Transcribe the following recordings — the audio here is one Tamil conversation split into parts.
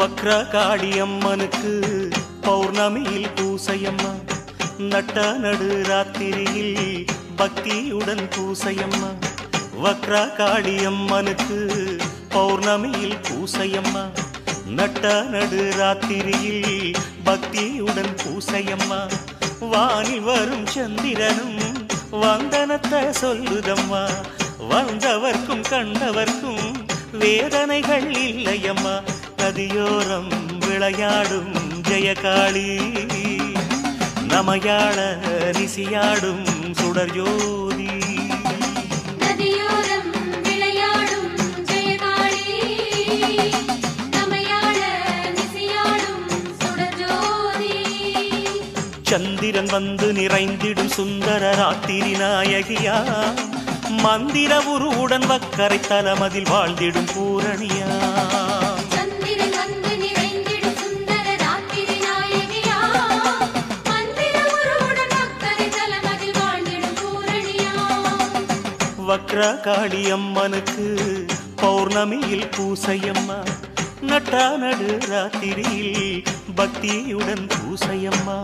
வக்ர காளியம்மனுக்கு பௌர்ணமியில் பூசையம்மா நட்ட நடு ராத்திரியில் பக்தியுடன் பூசையம்மா வக்ர காளியம்மனுக்கு பௌர்ணமியில் பூசையம்மா நட்ட நடு ராத்திரியில் பக்தியுடன் பூசையம்மா வானில் வரும் சந்திரனும் வந்தனத்தை சொல்லுதம்மா வந்தவர்க்கும் கண்டவர்க்கும் வேதனைகள் இல்லையம்மா நதியோரம் விளையாடும் ஜெயகாளி நமையாள ரிசியாடும் சுடர் ஜோதி நதியோரம் விளையாடும் ஜெயகாளி நமையாள நிசியாடும் சுடர்ஜோதி சந்திரன் வந்து நிறைந்திடும் சுந்தர ராத்திரி நாயகியா மந்திர உருவுடன் வக்கரை தலமதில் வாழ்ந்திடும் பூரணியா சந்திரன் வந்து நிறைந்திடும் சுந்தர ராத்திரி நாயகியா மந்திர உருவுடன் அக்கறை தலமதில் வாழ்ந்திடும் பூரணியா வக்ர காளியம்மனுக்கு பௌர்ணமியில் பூசையம்மா நட்டா நடு ராத்திரியில் பக்தியுடன் பூசையம்மா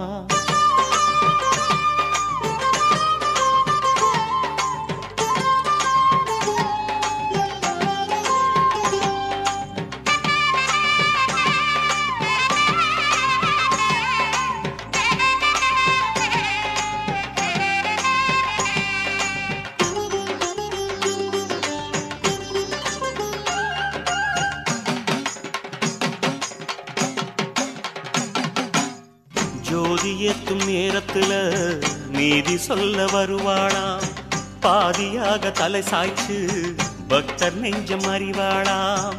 ஜோதி ஏத்தும் நேரத்துல நீதி சொல்ல வருவாளாம் பாதியாக தலை சாய்ச்சு பக்தர் நெஞ்சம் அறிவாளாம்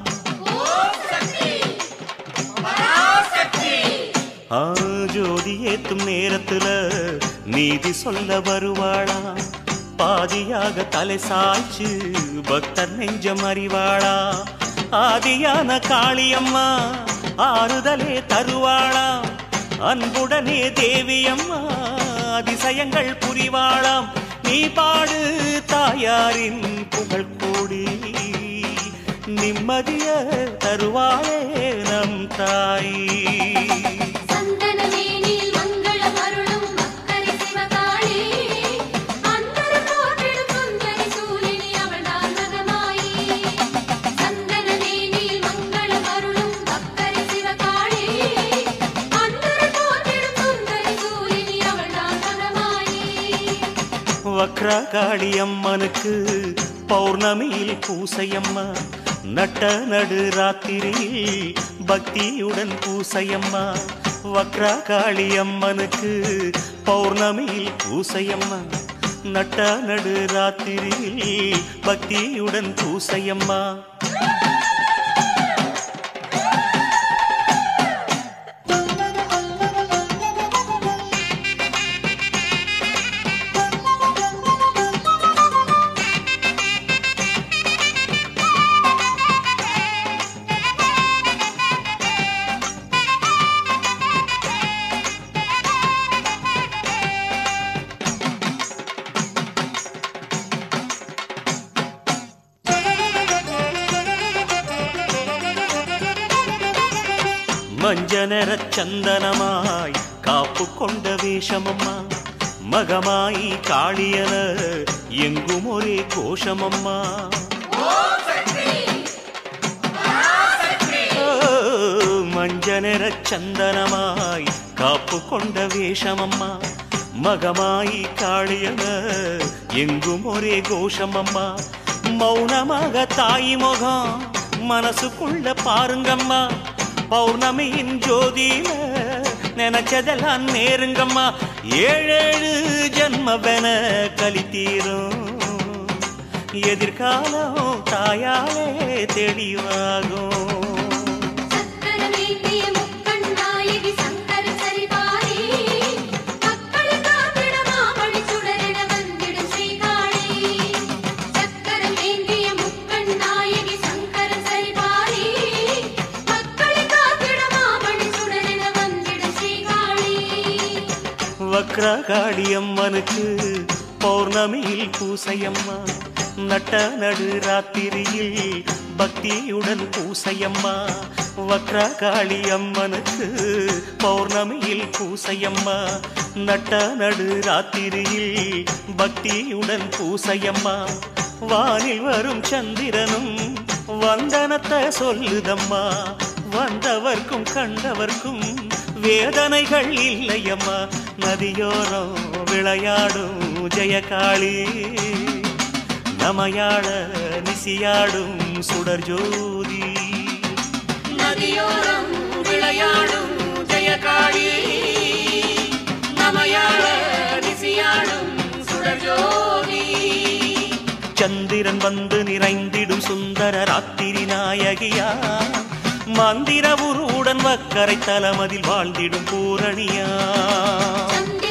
ஆ, ஜோதி ஏத்தும் நேரத்துல நீதி சொல்ல வருவாளாம் பாதியாக தலை சாய்ச்சு பக்தர் நெஞ்சம் அறிவாளா ஆதியான காளியம்மா ஆறுதலே தருவாளாம் அன்புடனே தேவியம்மா அதிசயங்கள் புரிவாளாம் நீ பாடு தாயாரின் புகழ் கூடி நிம்மதிய தருவாளே நம் தாய் சந்தனமேனியில் மங்களம் அருளும் அக்கறை சிவகாளி அந்தரம் போற்றிடும் சுந்தரி சூலினி அவள்தான் மகமாயி சந்தனமேனியில் மங்களம் அருளும் அக்கறை சிவகாளி அந்தரம் போற்றிடும் சுந்தரி சூலினி அவள்தான் மகமாயி வக்ர காளியம்மனுக்கு பௌர்ணமியில் பூசையம்மா நட்ட நடு ராத்திரியில் பக்தியுடன் பூசையம்மா வக்ர காளியம்மனுக்கு பௌர்ணமியில் பூசையம்மா நட்ட நடு ராத்திரியில் பக்தியுடன் பூசையம்மா மஞ்ச நிறச் சந்தனமாய் காப்பு கொண்ட வேஷமம்மா மகமாய் காளியன எங்கும் ஒரே கோஷமம்மா ஓ, மஞ்ச நிறச் சந்தனமாய் காப்பு கொண்ட வேஷமம்மா மகமாய் காளியன எங்கும் ஒரே கோஷமம்மா மௌனமாக தாய் முகம் மனசுக்குள்ள பாருங்கம்மா பௌர்ணமியின் ஜோதியில நினைச்சதெல்லாம் நேருங்கம்மா ஏழேழு ஜன்மவென கலித்தீரும் எதிர்காலம் தாயாலே தெளிவாகும் சக்கரமேந்திய முக்கண் நாயகி சங்கர சரிபாரி மக்களை காத்திட மாமழி சுடரென வந்திடும் ஸ்ரீகாளி சக்கரமேந்திய முக்கண் நாயகி சங்கர சரிபாரி மக்களை காத்திட மாமழி சுடரென வந்திடும் ஸ்ரீகாளி வக்ரகாளியம்மனுக்கு பௌர்ணமியில் பூசையம்மா நட்ட நடு ராத்திரியில் பக்தியுடன் பூசையம்மா வக்ரகாளி அம்மனுக்கு பௌர்ணமியில் பூசையம்மா நட்ட நடு ராத்திரியில் பக்தியுடன் பூசையம்மா வானில் வரும் சந்திரனும் வந்தனத்தை சொல்லுதம்மா வந்தவர்க்கும் கண்டவர்க்கும் வேதனைகள் இல்லையம்மா நதியோரம் விளையாடும் ஜெயகாளி நமையாட நிசியாடும் சுடர் ஜோதி நதியோரம் விளையாடும் ஜெயகாளி நமையாள நிசியாடும் சுடர்ஜோதி சந்திரன் வந்து நிறைந்திடும் சுந்தர ராத்திரி நாயகியா மந்திர உருவுடன் வக்கரை தலமதில் வாழ்ந்திடும் பூரணியா சந்திர